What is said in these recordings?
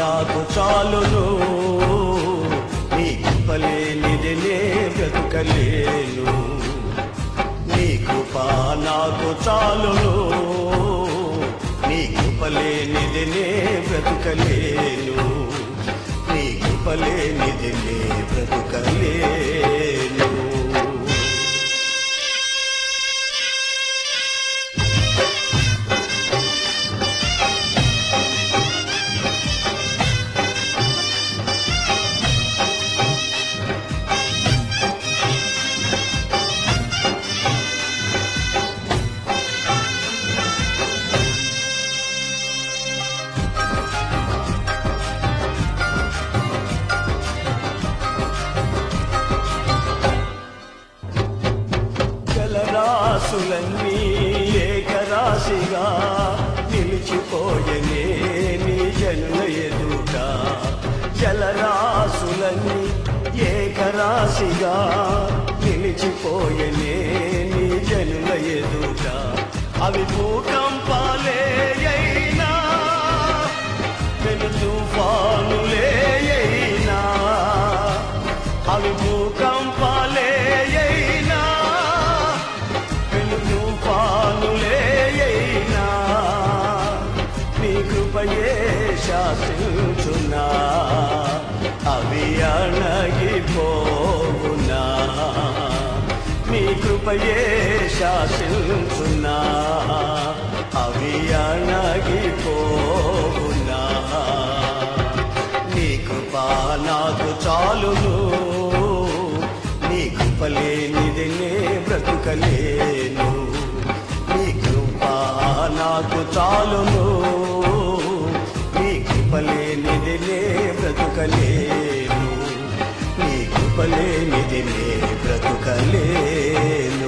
నాకు చాలును నీ కృపలేనిది నే బ్రతుకలేను నీ కృప నాకు చాలును నీ కృపలేనిది నే బ్రతుకలేను నీ కృపలేనిది నే బ్రతుకలేను జలరాశులన్నీ ఏకరాశిగా నిలిచిపోయనే నీ జనుల ఎదుట జలరాశులన్నీ ఏకరాశిగా నిలిచిపోయనే నీ జనుల ఎదుట అవి భూకంపాలే అయినా పెను తుఫానులే అయినా అవి భూకంపాలే అయినా పెను తుఫానులే అయినా నీ కృపయే శాసించున్నా అవి అణగిపోవునా నీ కృపయే శాసించున్నా అవి అణగిపోవునా నీ కృప నాకు చాలును నీ కృపలేనిది నే బ్రతుకలేను నీ కృప నాకు చాలును నీ కృపలేనిది నే బ్రతుకలేను నీ కృపలేనిది నే బ్రతుకలేను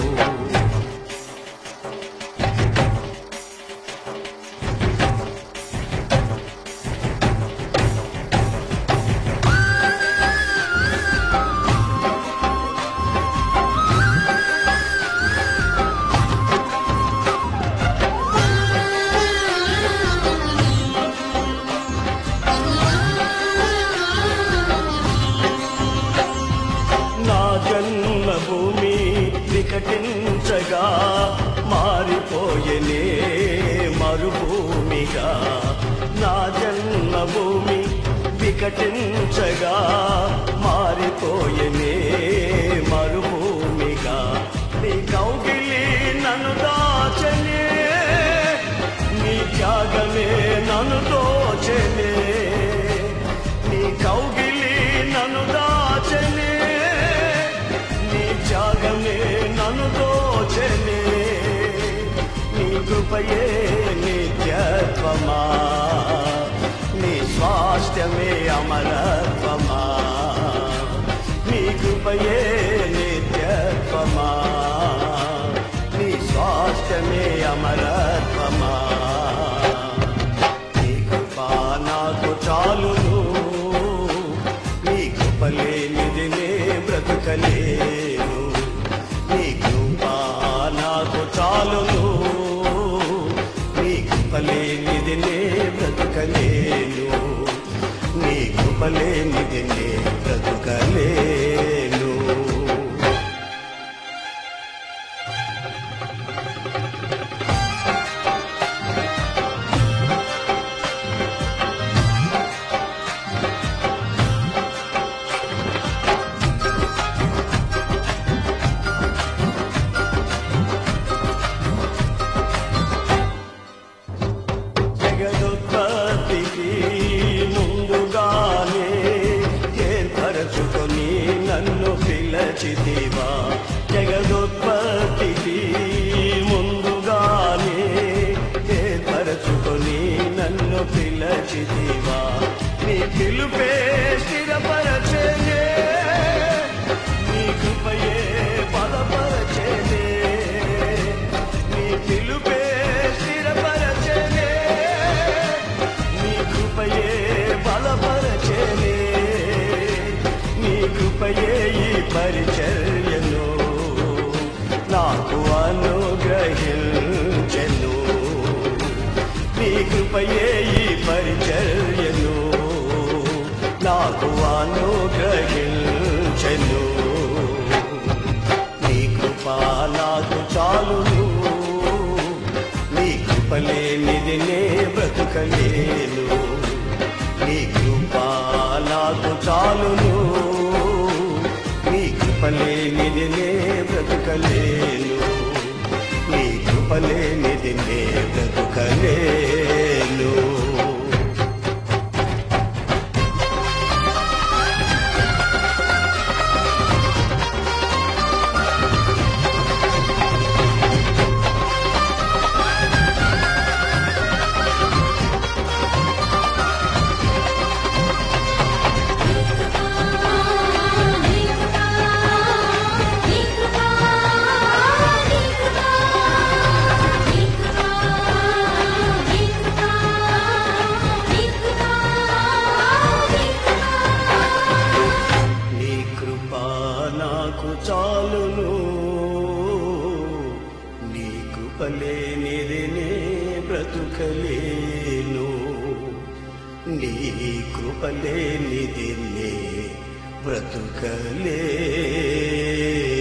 నా జన్మభూమి వికటించగా మారిపోయనే మరుభూమిగా నా జన్మభూమి వికటించగా మారిపోయనే మరుభూమిగా నీ కౌగిలి నన్ను దాచనే నీ త్యాగమే నన్ను దోచనే నీ కౌగిలి నన్ను దాచనే నీ త్యాగమే నన్ను దోచనే నీ కృపయే నిత్యత్వమా నీ స్వాస్థ్యమే అమరత్వమా నీ కృపయే నిత్యత్వమా నీ స్వాస్థ్యమే అమరత్వమా నీ కృప నాకు చాలును నీ కృపలేనిది నే బ్రతుకలేను నీ కృప నాకు చాలును నీ కృపలేనిది నే బ్రతుకలేను నీ కృపలేనిది నే బ్రతుకలేను జగదుత్పత్తికి ముందుగానే ఏర్పరచుకొని నన్ను పిలచితివా జగదుత్పత్తికి ముందుగానే ఏర్పరచుకొని నన్ను పిలచితివా నీ పిలుపే స్థిరపరచనే నీ కృపయే బలపరచనే నీ పిలుపే స్థిరపరచనే నీ కృపయే బలపరచనే నీ కృపయే ఈ పరిచర్యను నాకు అనుగ్రహించెను నీ కృపయే ఈ పరిచర్యను కృపలేనిది నే బ్రతుకలేను నీ కృప నాకు చాలును నీ కృపలేనిది నే బ్రతుకలేను నీ కృపలేనిది నే బ్రతుకలేను నీ కృప నాకు చాలును నీ కృపలేనిది నే బ్రతుకలేను నీ కృపలేనిది నే బ్రతుకలేను